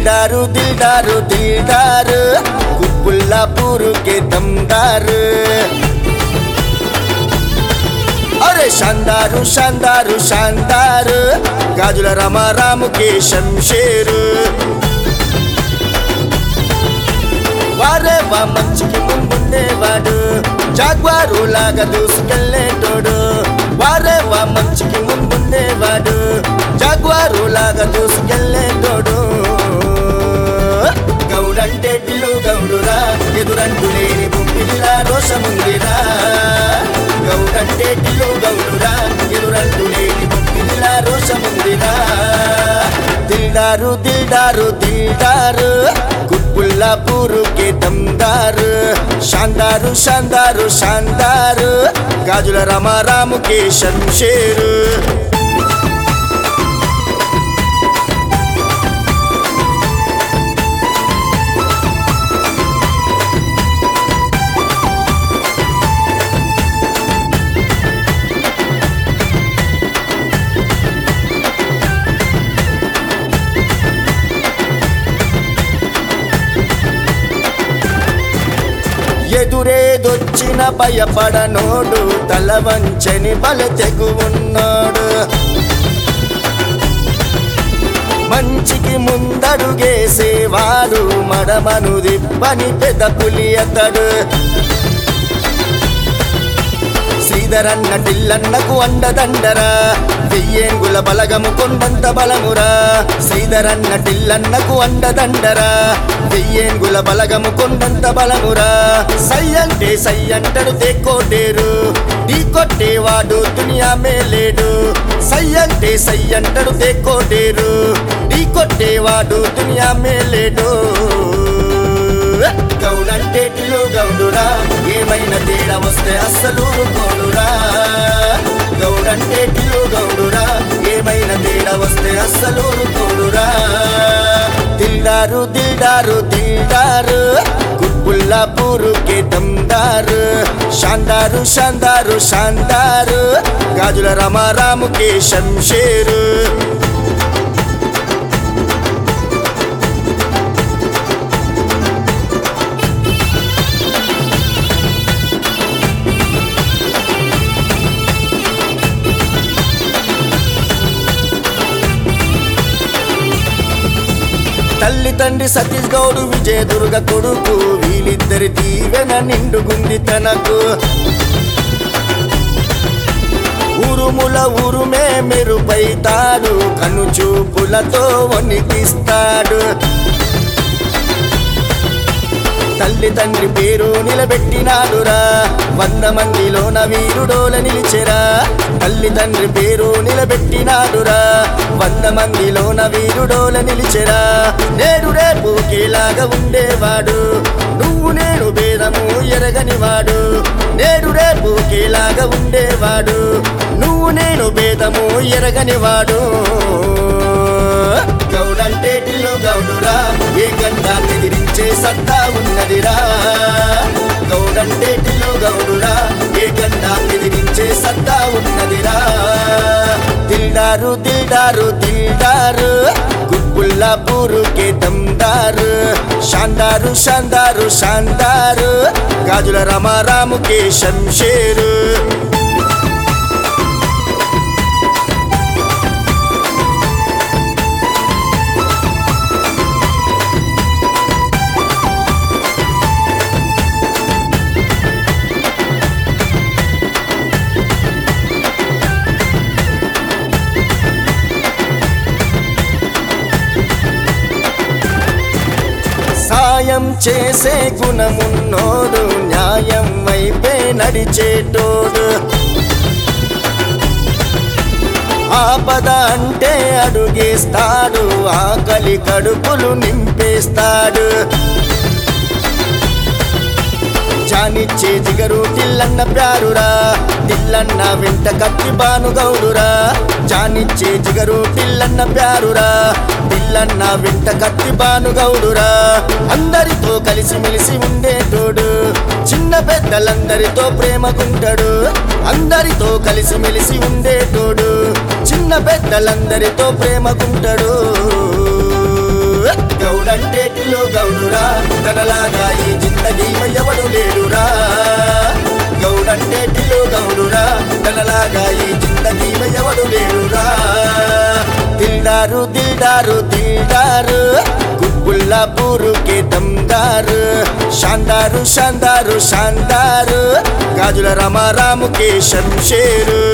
దిల్డారు దిల్డారు దిల్డారు కుప్పుల్లాపూరు కే దమ్దారు అరే షాందారు షాందారు షాందారు గాజుల రామారాముకి శంషేరు వారే వా మంచికి ముందుండేవాడు జాగ్వారు లాగా దూసుకెళ్ళేటోడు వారే వా మంచికి ముందుండేవాడు జాగ్వారు లాగా దూసుకెళ్ళేటోడు గౌడంటే టిల్లు గౌడురా ఎదురంటు లేని బుమ్మిలా రోషముందిరా గౌడంటే టిల్లు గౌడురా ఎదురంటు లేని బుమ్మిలా రోషముందిరా దిల్డారు దిల్డారు దిల్డారు కుప్పుల్లాపూరు కే దమ్దారు షాందారు షాందారు షాందారు గాజుల రామారాము కే శంషేరు ఎదురేదొచ్చిన భయపడనోడు తల వంచని బల తెగు ఉన్నాడు మంచికి ముందడుగేసేవాడు మడమను దిప్పని పెద్ద పులి అతడు శ్రీధరన్న టిల్లన్నకు అండదండరా వెయ్యేంగుల బలగము కొండంత బలమురా శ్రీధరన్న టిల్లన్నకు అండదండరా వెయ్యేంగుల బలగము కొండంత బలమురా సై అంటే సై అంటడు తెక్కోటేరు ఢీ కొట్టేవాడు దునియా మేలేడు సై అంటే సై అంటడు తెక్కోటేరు ఢీ కొట్టేవాడు దునియా మేలేడు గౌడంటే టిల్లు గౌడురా ఏమైనా తేడా వస్తే అస్సలు కోడురా గౌడంటే టిల్లు గౌడురా ఏమైనా తేడా వస్తే అస్సలు కోడురా దిల్డారు దిల్డారు దిల్డారు కుప్పుల్లాపూరు కే దమ్దారు షాందారు షాందారు షాందారు గాజుల రామారాము కే శంషేరు తల్లి తండ్రి సతీష్ గౌడు విజయ దుర్గ కొడుకు వీళ్ళిద్దరి దీవెన నిండుగుంది తనకు ఉరుముల ఉరుమే మెరుపై తాడు కను చూపులతో వణికిస్తాడు తల్లి తండ్రి పేరు నిలబెట్టినాడురా వంద మందిలోన వీరుడోల నిలిచెరా తల్లి తండ్రి పేరు నిలబెట్టినాడురా వంద మందిలోన వీరుడోల నిలిచెరా నేడు రేపు ఒకేలాగా ఉండేవాడు నువ్వు నేను భేదము ఎరగనివాడు నేడు రేపు ఒకేలాగా ఉండేవాడు నువ్వు నేను భేదము ఎరగనివాడు గౌడంటే టిల్లు గౌడురా ఏ గండాన్ని ఎదిరించే సత్తా ఉన్నదిరా గౌడంటే టిల్లు గౌడురా ఏ గండాన్ని ఎదిరించే సత్తా ఉన్నదిరా దిల్డారు దిల్డారు దిల్డారు కుప్పుల్లాపూరు కే దమ్దారు షాందారు షాందారు షాందారు గాజుల రామారాము కే శంషేరు సాయం చేసే గుణమున్నోడు న్యాయం వైపే నడిచేటోడు ఆపద అంటే అడుగేస్తాడు ఆకలి కడుపులు నింపేస్తాడు జానిచ్చే జిగరు టిల్లన్న ప్యారురా టిల్లన్న వెంట కత్తి బాను గౌడురా జానిచ్చే జిగరు టిల్లన్న ప్యారురా టిల్లన్న వెంట కత్తి బాను గౌడురా అందరితో కలిసి మెలిసి ఉండేటోడు చిన్న పెద్దలందరితో ప్రేమకుంటాడు అందరితో కలిసి మెలిసి ఉండేటోడు చిన్న పెద్దలందరితో ప్రేమకుంటాడు గౌడంటే టిల్లు గౌడురా తనలాగా ఈ జిందగీమ ఎవడు లేడురా గౌడంటే టిల్లు గౌడురా తనలాగా ఈ జిందగీమ ఎవడు లేడురా దిల్డారు దిల్డారు దిల్డారు గుబ్బుల్లా పూరుకే దమ్దారు షాందారు షాందారు షాందారు గాజుల రామారాముకే షంషేరు